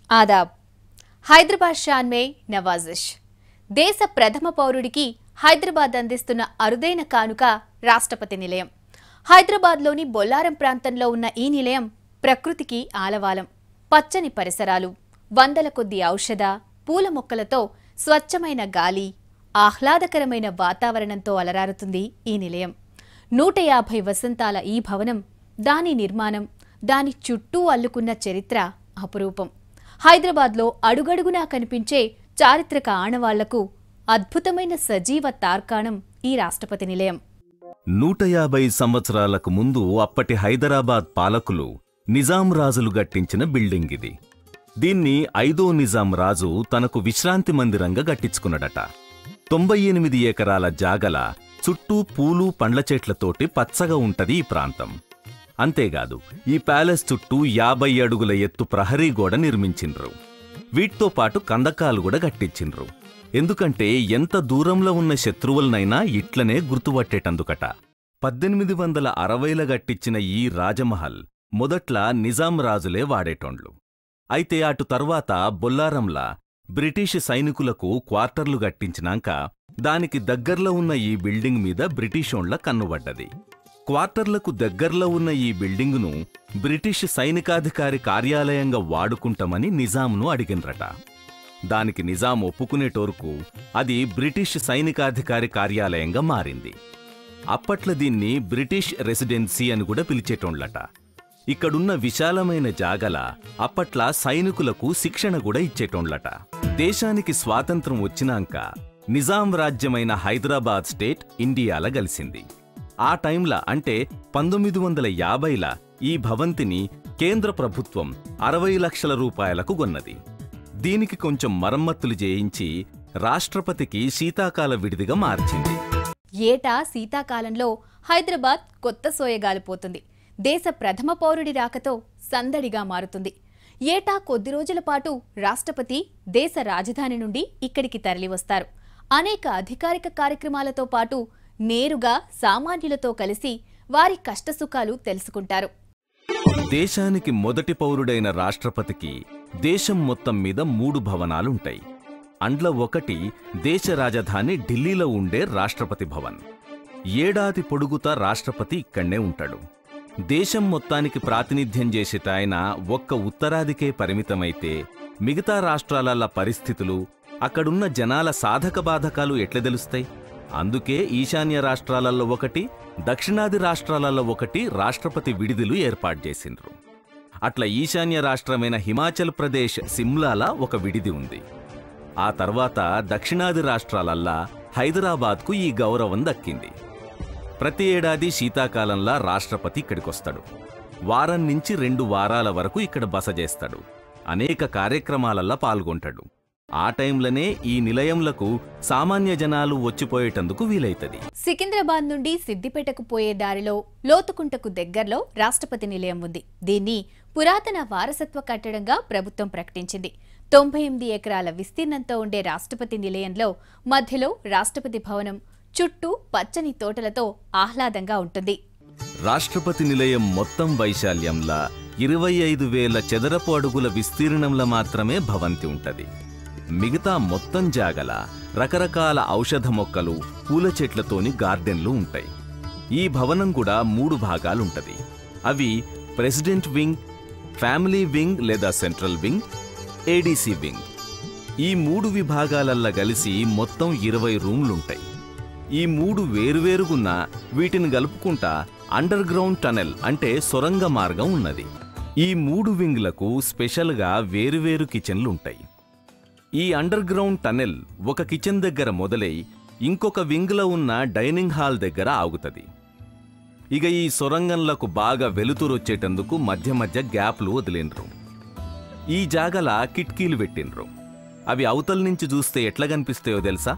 ఆదాబ్ హైదరాబాద్ షాన్మే నవాజిష్ దేశ ప్రథమ పౌరుడికి హైదరాబాద్ అందిస్తున్న అరుదైన కానుక రాష్ట్రపతి నిలయం హైదరాబాద్లోని బొల్లారం ప్రాంతంలో ఉన్న ఈ నిలయం ప్రకృతికి ఆలవాలం పచ్చని పరిసరాలు వందల కొద్ది ఔషధ పూల మొక్కలతో స్వచ్ఛమైన గాలి ఆహ్లాదకరమైన వాతావరణంతో అలరారుతుంది ఈ నిలయం నూట యాభై వసంతాల ఈ భవనం దాని నిర్మాణం దాని చుట్టూ అల్లుకున్న చరిత్ర అపురూపం హైదరాబాద్లో అడుగడుగునా కనిపించే చారిత్రక ఆనవాళ్లకు అద్భుతమైన సజీవ తార్కాణం ఈ రాష్ట్రపతి నిలయం నూట యాభై సంవత్సరాలకు ముందు అప్పటి హైదరాబాద్ పాలకులు నిజాం రాజులు గట్టించిన బిల్డింగ్ ఇది దీన్ని ఐదో నిజాం రాజు తనకు విశ్రాంతి మందిరంగా గట్టించుకున్నాడట తొంభై ఎనిమిది ఎకరాల జాగల చుట్టూ పూలు పండ్ల చెట్లతోటి పచ్చగా ఉంటది ఈ ప్రాంతం అంతేకాదు ఈ ప్యాలెస్ చుట్టూ యాభై అడుగుల ఎత్తు ప్రహరీ గోడ నిర్మించిండ్రు వీటితో పాటు కందకాలు కూడా కట్టించిండ్రు ఎందుకంటే ఎంత దూరంలో ఉన్న శత్రువులనైనా ఇట్లనే గుర్తుపట్టేటందుకట పద్దెనిమిది వందల అరవైల గట్టించిన ఈ రాజమహల్ మొదట్ల నిజాం రాజులే వాడేటోండ్లు అయితే అటు తర్వాత బొల్లారంలా బ్రిటిష్ సైనికులకు క్వార్టర్లు గట్టించినాక దానికి దగ్గర్లో ఉన్న ఈ బిల్డింగ్ మీద బ్రిటిషోండ్ల కన్నుబడ్డది క్వార్టర్లకు దగ్గర్లో ఉన్న ఈ బిల్డింగును బ్రిటిష్ సైనికాధికారి కార్యాలయంగా వాడుకుంటామని నిజాంను అడిగినరట దానికి నిజాం ఒప్పుకునేటోరుకు అది బ్రిటిష్ సైనికాధికారి కార్యాలయంగా మారింది అప్పట్లో దీన్ని బ్రిటిష్ రెసిడెన్సీ అని కూడా పిలిచేటోండ్లట ఇక్కడున్న విశాలమైన జాగల అప్పట్ల సైనికులకు శిక్షణ కూడా ఇచ్చేటోండ్లట దేశానికి స్వాతంత్రం వచ్చినాక నిజాం రాజ్యమైన హైదరాబాద్ స్టేట్ ఇండియాల కలిసింది ఆ టైంల అంటే పంతొమ్మిది వందల యాభైల ఈ భవంతిని కేంద్ర ప్రభుత్వం అరవై లక్షల రూపాయలకు కొన్నది దీనికి కొంచెం మరమ్మతులు చేయించి రాష్ట్రపతికి శీతాకాల విడిదిగా మార్చింది ఏటా శీతాకాలంలో హైదరాబాద్ కొత్త సోయగాలిపోతుంది దేశ ప్రథమ పౌరుడి రాకతో సందడిగా మారుతుంది ఏటా కొద్ది రోజుల పాటు రాష్ట్రపతి దేశ రాజధాని నుండి ఇక్కడికి తరలివస్తారు అనేక అధికారిక కార్యక్రమాలతో పాటు నేరుగా సామాన్యులతో కలిసి వారి కష్టసుఖాలు తెలుసుకుంటారు దేశానికి మొదటి పౌరుడైన రాష్ట్రపతికి దేశం మొత్తం మీద మూడు భవనాలుంటాయి అండ్ల ఒకటి దేశ రాజధాని ఢిల్లీలో ఉండే రాష్ట్రపతి భవన్ ఏడాది పొడుగుతా రాష్ట్రపతి ఇక్కడ్నే ఉంటాడు దేశం మొత్తానికి ప్రాతినిధ్యం చేసేట ఆయన ఒక్క ఉత్తరాదికే పరిమితమైతే మిగతా రాష్ట్రాల పరిస్థితులు అక్కడున్న జనాల సాధక బాధకాలు ఎట్లా తెలుస్తాయి అందుకే ఈశాన్య రాష్ట్రాలలో ఒకటి దక్షిణాది రాష్ట్రాలలో ఒకటి రాష్ట్రపతి విడిదిలు ఏర్పాటు చేసిండ్రు అట్లా ఈశాన్య రాష్ట్రమైన హిమాచల్ ప్రదేశ్ సిమ్లాలా ఒక విడిది ఉంది ఆ తర్వాత దక్షిణాది రాష్ట్రాలల్లా హైదరాబాద్కు ఈ గౌరవం దక్కింది ప్రతి ఏడాది శీతాకాలంలా రాష్ట్రపతి ఇక్కడికొస్తాడు వారం నుంచి రెండు వారాల వరకు ఇక్కడ బస చేస్తాడు అనేక కార్యక్రమాలల్లా పాల్గొంటాడు ఆ టైంలోనే ఈ నిలయంలకు సామాన్య జనాలు వచ్చిపోయేటందుకు వీలైతది సికింద్రాబాద్ నుండి సిద్దిపేటకు పోయే దారిలో లోతుకుంటకు దగ్గరలో రాష్ట్రపతి నిలయం ఉంది దీన్ని పురాతన వారసత్వ కట్టడంగా ప్రభుత్వం ప్రకటించింది తొంభై ఎనిమిది ఎకరాల విస్తీర్ణంతో ఉండే రాష్ట్రపతి నిలయంలో మధ్యలో రాష్ట్రపతి భవనం చుట్టూ పచ్చని తోటలతో ఆహ్లాదంగా ఉంటుంది రాష్ట్రపతి నిలయం మొత్తం వైశాల్యంలా ఇరవై ఐదు వేల చదరపు అడుగుల విస్తీర్ణంలో మాత్రమే భవంతి ఉంటది మిగతా మొత్తం జాగల రకరకాల ఔషధ మొక్కలు పూల చెట్లతోని గార్డెన్లు ఉంటాయి ఈ భవనం కూడా మూడు భాగాలుంటది అవి ప్రెసిడెంట్ వింగ్ ఫ్యామిలీ వింగ్ లేదా సెంట్రల్ వింగ్ ఏడీసీ వింగ్ ఈ మూడు విభాగాలల్లా కలిసి మొత్తం ఇరవై రూమ్లుంటాయి ఈ మూడు వేరువేరుగున్న వీటిని కలుపుకుంటా అండర్ గ్రౌండ్ టనెల్ అంటే సొరంగ మార్గం ఉన్నది ఈ మూడు వింగ్లకు స్పెషల్గా వేరువేరు కిచెన్లుంటాయి ఈ అండర్ గ్రౌండ్ టనెల్ ఒక కిచెన్ దగ్గర మొదలై ఇంకొక వింగ్లో ఉన్న డైనింగ్ హాల్ దగ్గర ఆగుతుంది ఇక ఈ సొరంగంలకు బాగా వెలుతురొచ్చేటందుకు మధ్య మధ్య గ్యాప్లు వదిలిండ్రు ఈ జాగల కిటికీలు పెట్టిండ్రు అవి అవతల నుంచి చూస్తే ఎట్లా కనిపిస్తాయో తెలుసా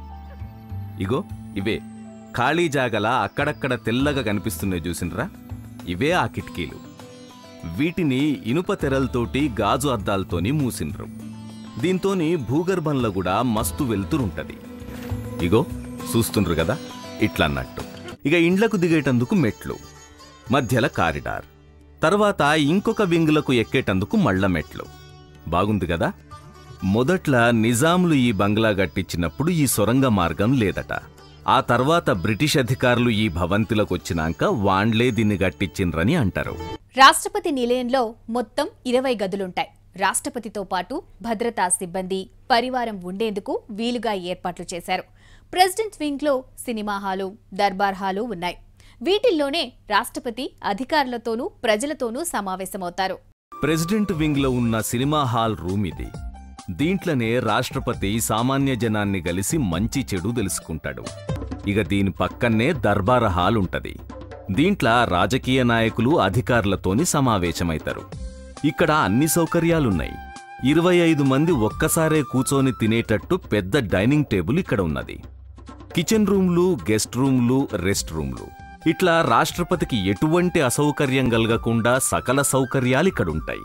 ఇగో ఇవే ఖాళీ జాగల అక్కడక్కడ తెల్లగా కనిపిస్తున్నాయి చూసినరా ఇవే ఆ కిటికీలు వీటిని ఇనుప తెరలతోటి గాజు అద్దాలతోని మూసిండ్రు దీంతోని భూగర్భంలో కూడా మస్తు వెలుతురుంటది ఇగో చూస్తుండ్రు కదా ఇట్లా అన్నట్టు ఇక ఇండ్లకు దిగేటందుకు మెట్లు మధ్యల కారిడార్ తర్వాత ఇంకొక వింగులకు ఎక్కేటందుకు మళ్ళ మెట్లు బాగుంది కదా మొదట్ల నిజాంలు ఈ బంగ్లా కట్టించినప్పుడు ఈ సొరంగ మార్గం లేదట ఆ తర్వాత బ్రిటిష్ అధికారులు ఈ భవంతిలోకొచ్చినాక వాండ్లే దీన్ని కట్టించిండ్రని అంటారు రాష్ట్రపతి నిలయంలో మొత్తం ఇరవై గదులుంటాయి రాష్ట్రపతితో పాటు భద్రతా సిబ్బంది పరివారం ఉండేందుకు వీలుగా ఏర్పాట్లు చేశారు ప్రెసిడెంట్ వింగ్లో సినిమా హాలు దర్బార్ హాలు ఉన్నాయి వీటిల్లోనే రాష్ట్రపతి అధికారులతోనూ ప్రజలతోనూ సమావేశమవుతారు ప్రెసిడెంట్ వింగ్లో ఉన్న సినిమా హాల్ రూమ్ ఇది దీంట్లోనే రాష్ట్రపతి సామాన్య జనాన్ని కలిసి మంచి చెడు తెలుసుకుంటాడు ఇక దీని పక్కనే దర్బార్ హాల్ ఉంటది దీంట్లో రాజకీయ నాయకులు అధికారులతోని సమావేశమైతారు ఇక్కడ అన్ని సౌకర్యాలున్నాయి ఇరవై ఐదు మంది ఒక్కసారే కూచొని తినేటట్టు పెద్ద డైనింగ్ టేబుల్ ఇక్కడ ఉన్నది కిచెన్ రూమ్లు గెస్ట్ రూమ్లు రెస్ట్ రూమ్లు ఇట్లా రాష్ట్రపతికి ఎటువంటి అసౌకర్యం కలగకుండా సకల సౌకర్యాలు ఇక్కడుంటాయి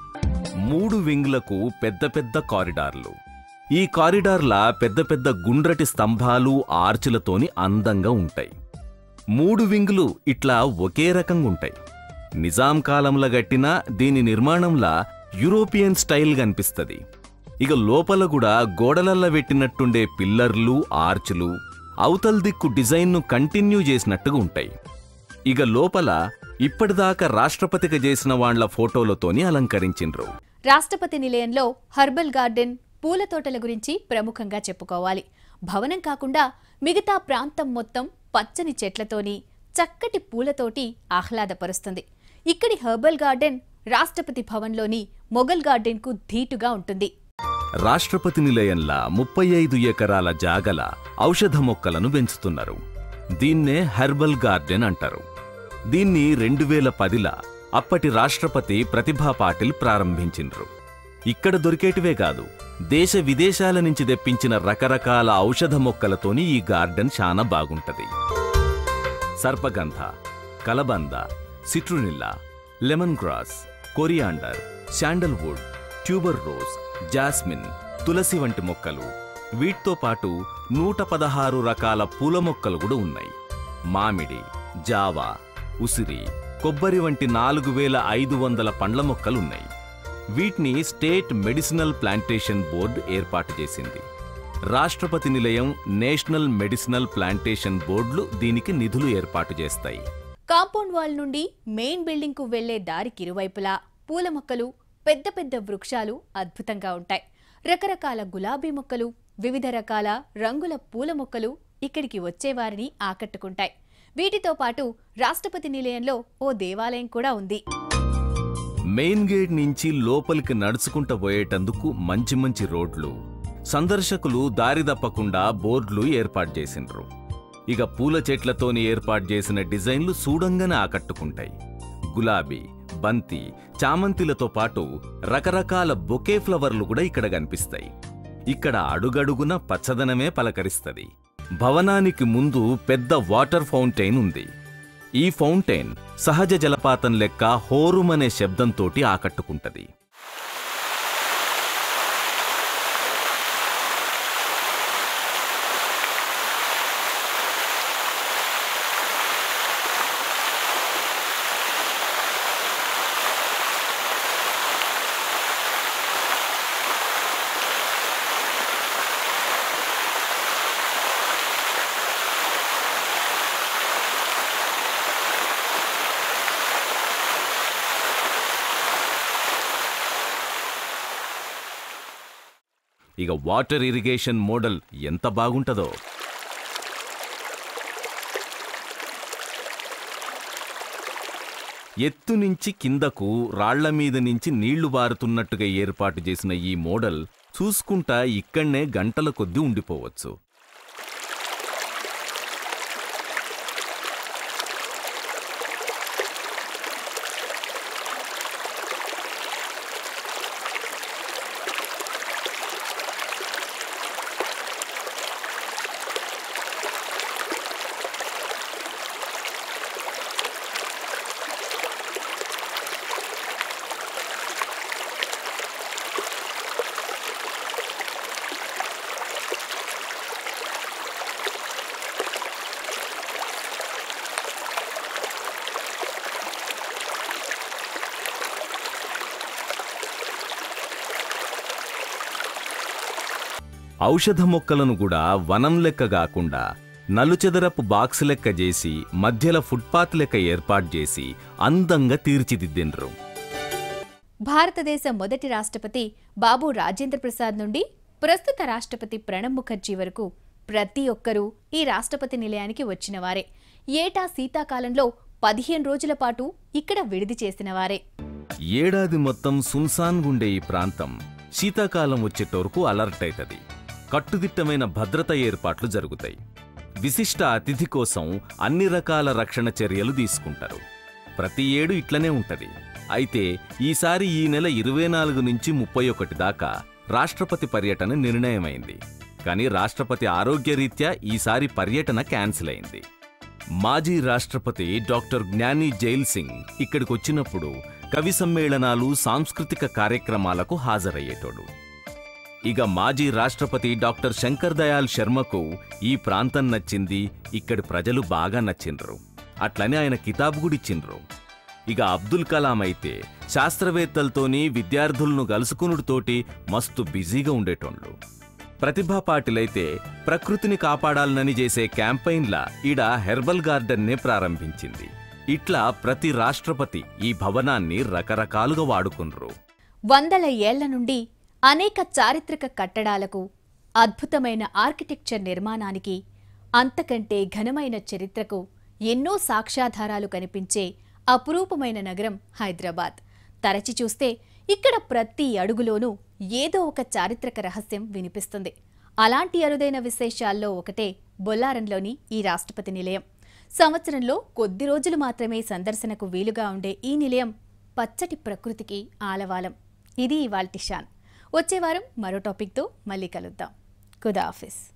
మూడు వింగ్లకు పెద్ద పెద్ద కారిడార్లు ఈ కారిడార్ల పెద్ద పెద్ద గుండ్రటి స్తంభాలు ఆర్చులతోని అందంగా ఉంటాయి మూడు వింగులు ఇట్లా ఒకే రకంగా ఉంటాయి నిజాం కాలంలో గట్టిన దీని నిర్మాణంలా యూరోపియన్ స్టైల్ కనిపిస్తది ఇక లోపల కూడా గోడలల్ల పెట్టినట్టుండే పిల్లర్లు ఆర్చులు అవతల దిక్కు డిజైన్ను కంటిన్యూ చేసినట్టుగా ఉంటాయి ఇక లోపల ఇప్పటిదాకా రాష్ట్రపతిగా చేసిన వాళ్ల ఫోటోలతోని అలంకరించిండ్రు రాష్ట్రపతి నిలయంలో హర్బల్ గార్డెన్ పూల తోటల గురించి ప్రముఖంగా చెప్పుకోవాలి భవనం కాకుండా మిగతా ప్రాంతం మొత్తం పచ్చని చెట్లతోని చక్కటి పూలతోటి ఆహ్లాదపరుస్తుంది ఇక్కడి హెర్బల్ గార్డెన్ రాష్ట్రపతి భవన్లోని మొఘల్ గార్డెన్కు ధీటుగా ఉంటుంది రాష్ట్రపతి నిలయంలా ముప్పై ఐదు ఎకరాల జాగల ఔషధ మొక్కలను పెంచుతున్నారు దీన్నే హెర్బల్ గార్డెన్ అంటారు దీన్ని రెండు వేల పదిల అప్పటి రాష్ట్రపతి ప్రతిభా పాటిల్ ప్రారంభించిండ్రు ఇక్కడ దొరికేటివే కాదు దేశ విదేశాల నుంచి తెప్పించిన రకరకాల ఔషధ మొక్కలతోని ఈ గార్డెన్ చాలా బాగుంటది సర్పగంధ కలబంద citronella lemon grass coriander sandalwood tuber rose jasmine తులసి వంటి మొక్కలు వీటితో పాటు నూట పదహారు రకాల పూల మొక్కలు కూడా ఉన్నాయి మామిడి జావా ఉసిరి కొబ్బరి వంటి నాలుగు వేల ఐదు వందల పండ్ల మొక్కలున్నాయి వీటిని స్టేట్ మెడిసినల్ ప్లాంటేషన్ బోర్డు ఏర్పాటు చేసింది రాష్ట్రపతి నిలయం నేషనల్ మెడిసినల్ ప్లాంటేషన్ బోర్డులు దీనికి నిధులు ఏర్పాటు చేస్తాయి కాంపౌండ్ వాల్ నుండి మెయిన్ బిల్డింగ్ కు వెళ్లే దారికి ఇరువైపులా పూల మొక్కలు పెద్ద పెద్ద వృక్షాలు అద్భుతంగా ఉంటాయి రకరకాల గులాబీ మొక్కలు వివిధ రకాల రంగుల పూల మొక్కలు ఇక్కడికి వచ్చేవారిని ఆకట్టుకుంటాయి వీటితో పాటు రాష్ట్రపతి నిలయంలో ఓ దేవాలయం కూడా ఉంది మెయిన్ గేట్ నుంచి లోపలికి నడుచుకుంటూ పోయేటందుకు మంచి మంచి రోడ్లు సందర్శకులు దారి తప్పకుండా బోర్డులు ఏర్పాటు చేసిండ్రు ఇక పూల చెట్లతోని ఏర్పాటు చేసిన డిజైన్లు చూడంగానే ఆకట్టుకుంటాయి గులాబీ బంతి చామంతిలతో పాటు రకరకాల బొకే ఫ్లవర్లు కూడా ఇక్కడ కనిపిస్తాయి ఇక్కడ అడుగడుగున పచ్చదనమే పలకరిస్తది భవనానికి ముందు పెద్ద వాటర్ ఫౌంటైన్ ఉంది ఈ ఫౌంటైన్ సహజ జలపాతం లెక్క హోరుమనే శబ్దంతోటి ఆకట్టుకుంటది ఇక వాటర్ ఇరిగేషన్ మోడల్ ఎంత బాగుంటదో ఎత్తు నుంచి కిందకు రాళ్ల మీద నుంచి నీళ్లు బారుతున్నట్టుగా ఏర్పాటు చేసిన ఈ మోడల్ చూసుకుంటా ఇక్కడనే గంటల కొద్దీ ఉండిపోవచ్చు ఔషధ మొక్కలను కూడా వనం లెక్క కాకుండా నలుచెదరపు బాక్స్ లెక్క చేసి మధ్యల ఫుట్పాత్ లెక్క ఏర్పాటు చేసి అందంగా తీర్చిదిద్దిండ్రు భారతదేశ మొదటి రాష్ట్రపతి బాబు రాజేంద్ర ప్రసాద్ నుండి ప్రస్తుత రాష్ట్రపతి ప్రణబ్ ముఖర్జీ వరకు ప్రతి ఒక్కరూ ఈ రాష్ట్రపతి నిలయానికి వచ్చినవారే ఏటా శీతాకాలంలో పదిహేను రోజుల పాటు ఇక్కడ విడిది చేసినవారే ఏడాది మొత్తం సున్సాన్ గుండే ఈ ప్రాంతం శీతాకాలం వచ్చేటోరకు అలర్ట్ అవుతుంది కట్టుదిట్టమైన భద్రత ఏర్పాట్లు జరుగుతాయి విశిష్ట అతిథి కోసం అన్ని రకాల రక్షణ చర్యలు తీసుకుంటారు ప్రతి ఏడు ఇట్లనే ఉంటది అయితే ఈసారి ఈ నెల ఇరవై నాలుగు నుంచి ముప్పై ఒకటి దాకా రాష్ట్రపతి పర్యటన నిర్ణయమైంది కానీ రాష్ట్రపతి ఆరోగ్యరీత్యా ఈసారి పర్యటన క్యాన్సిల్ అయింది మాజీ రాష్ట్రపతి డాక్టర్ జ్ఞాని జైల్ సింగ్ ఇక్కడికొచ్చినప్పుడు కవి సమ్మేళనాలు సాంస్కృతిక కార్యక్రమాలకు హాజరయ్యేటోడు ఇక మాజీ రాష్ట్రపతి డాక్టర్ శంకర్ దయాళ్ శర్మకు ఈ ప్రాంతం నచ్చింది ఇక్కడి ప్రజలు బాగా నచ్చిండ్రు అట్లనే ఆయన కితాబు గుడిచ్చిండ్రు ఇక అబ్దుల్ కలాం అయితే శాస్త్రవేత్తలతోని విద్యార్థులను గలుసుకునుడితోటి మస్తు బిజీగా ఉండేటోండ్లు ప్రతిభా పాటిలైతే ప్రకృతిని కాపాడాలనని చేసే క్యాంపెయిన్ల ఈడ హెర్బల్ గార్డెన్నే ప్రారంభించింది ఇట్లా ప్రతి రాష్ట్రపతి ఈ భవనాన్ని రకరకాలుగా వాడుకుండ్రు వందల ఏళ్ల నుండి అనేక చారిత్రక కట్టడాలకు అద్భుతమైన ఆర్కిటెక్చర్ నిర్మాణానికి అంతకంటే ఘనమైన చరిత్రకు ఎన్నో సాక్ష్యాధారాలు కనిపించే అపురూపమైన నగరం హైదరాబాద్ తరచి చూస్తే ఇక్కడ ప్రతి అడుగులోనూ ఏదో ఒక చారిత్రక రహస్యం వినిపిస్తుంది అలాంటి అరుదైన విశేషాల్లో ఒకటే బొల్లారంలోని ఈ రాష్ట్రపతి నిలయం సంవత్సరంలో కొద్ది రోజులు మాత్రమే సందర్శనకు వీలుగా ఉండే ఈ నిలయం పచ్చటి ప్రకృతికి ఆలవాలం ఇది ఇవాల్టి షాన్ వచ్చే వారం మరో టాపిక్తో మళ్ళీ కలుద్దాం ఖుదా ఆఫీస్